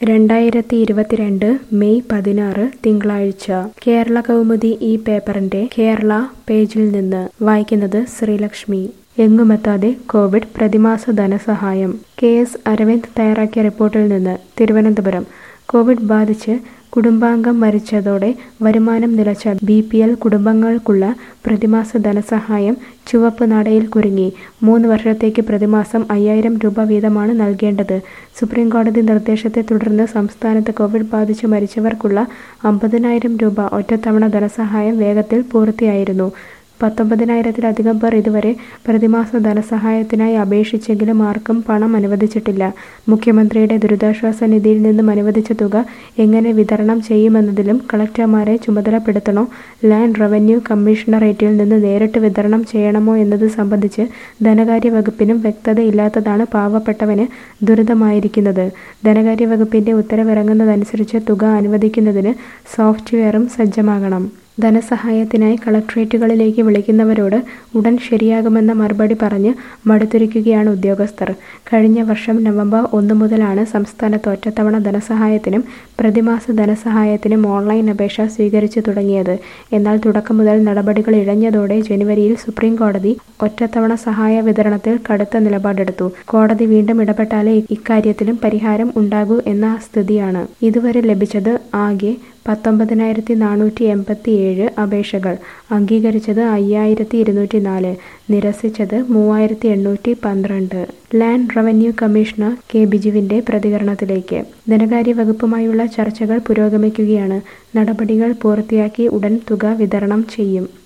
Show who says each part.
Speaker 1: രണ്ടായിരത്തി ഇരുപത്തിരണ്ട് മെയ് പതിനാറ് തിങ്കളാഴ്ച കേരള കൗമുദി ഈ പേപ്പറിന്റെ കേരള പേജിൽ നിന്ന് വായിക്കുന്നത് ശ്രീലക്ഷ്മി എങ്ങുമെത്താതെ കോവിഡ് പ്രതിമാസ ധനസഹായം കെ എസ് അരവിന്ദ് തയ്യാറാക്കിയ റിപ്പോർട്ടിൽ നിന്ന് തിരുവനന്തപുരം കോവിഡ് ബാധിച്ച് കുടുംബാംഗം മരിച്ചതോടെ വരുമാനം നിലച്ച ബി പി എൽ കുടുംബങ്ങൾക്കുള്ള പ്രതിമാസ ധനസഹായം ചുവപ്പ് നടയിൽ കുരുങ്ങി മൂന്ന് വർഷത്തേക്ക് പ്രതിമാസം അയ്യായിരം രൂപ വീതമാണ് നൽകേണ്ടത് സുപ്രീംകോടതി നിർദ്ദേശത്തെ തുടർന്ന് സംസ്ഥാനത്ത് കോവിഡ് ബാധിച്ച് മരിച്ചവർക്കുള്ള അമ്പതിനായിരം രൂപ ഒറ്റത്തവണ ധനസഹായം വേഗത്തിൽ പൂർത്തിയായിരുന്നു പത്തൊമ്പതിനായിരത്തിലധികം പേർ ഇതുവരെ പ്രതിമാസ ധനസഹായത്തിനായി അപേക്ഷിച്ചെങ്കിലും ആർക്കും പണം അനുവദിച്ചിട്ടില്ല മുഖ്യമന്ത്രിയുടെ ദുരിതാശ്വാസ നിധിയിൽ നിന്നും അനുവദിച്ച തുക എങ്ങനെ വിതരണം ചെയ്യുമെന്നതിലും കളക്ടർമാരെ ചുമതലപ്പെടുത്തണോ ലാൻഡ് റവന്യൂ കമ്മീഷണറേറ്റിൽ നിന്ന് നേരിട്ട് വിതരണം ചെയ്യണമോ എന്നത് സംബന്ധിച്ച് ധനകാര്യ വകുപ്പിനും വ്യക്തതയില്ലാത്തതാണ് പാവപ്പെട്ടവന് ദുരിതമായിരിക്കുന്നത് ധനകാര്യ വകുപ്പിന്റെ ഉത്തരവിറങ്ങുന്നതനുസരിച്ച് തുക അനുവദിക്കുന്നതിന് സോഫ്റ്റ്വെയറും സജ്ജമാകണം ധനസഹായത്തിനായി കളക്ട്രേറ്റുകളിലേക്ക് വിളിക്കുന്നവരോട് ഉടൻ ശരിയാകുമെന്ന മറുപടി പറഞ്ഞ് മടുത്തിരിക്കുകയാണ് ഉദ്യോഗസ്ഥർ കഴിഞ്ഞ വർഷം നവംബർ ഒന്ന് മുതലാണ് സംസ്ഥാനത്ത് ഒറ്റത്തവണ ധനസഹായത്തിനും പ്രതിമാസ ധനസഹായത്തിനും ഓൺലൈൻ അപേക്ഷ സ്വീകരിച്ചു തുടങ്ങിയത് എന്നാൽ തുടക്കം മുതൽ നടപടികൾ ഇഴഞ്ഞതോടെ ജനുവരിയിൽ സുപ്രീം കോടതി ഒറ്റത്തവണ സഹായ വിതരണത്തിൽ കടുത്ത നിലപാടെടുത്തു കോടതി വീണ്ടും ഇടപെട്ടാലേ ഇക്കാര്യത്തിലും പരിഹാരം ഉണ്ടാകൂ എന്ന സ്ഥിതിയാണ് ഇതുവരെ ലഭിച്ചത് ആകെ പത്തൊമ്പതിനായിരത്തി നാനൂറ്റി എൺപത്തി ഏഴ് അപേക്ഷകൾ അംഗീകരിച്ചത് അയ്യായിരത്തി ഇരുന്നൂറ്റി നാല് നിരസിച്ചത് മൂവായിരത്തി എണ്ണൂറ്റി പന്ത്രണ്ട് ലാൻഡ് റവന്യൂ കമ്മീഷണർ കെ ബിജുവിന്റെ പ്രതികരണത്തിലേക്ക് ധനകാര്യ വകുപ്പുമായുള്ള ചർച്ചകൾ പുരോഗമിക്കുകയാണ് നടപടികൾ പൂർത്തിയാക്കി ഉടൻ തുക വിതരണം ചെയ്യും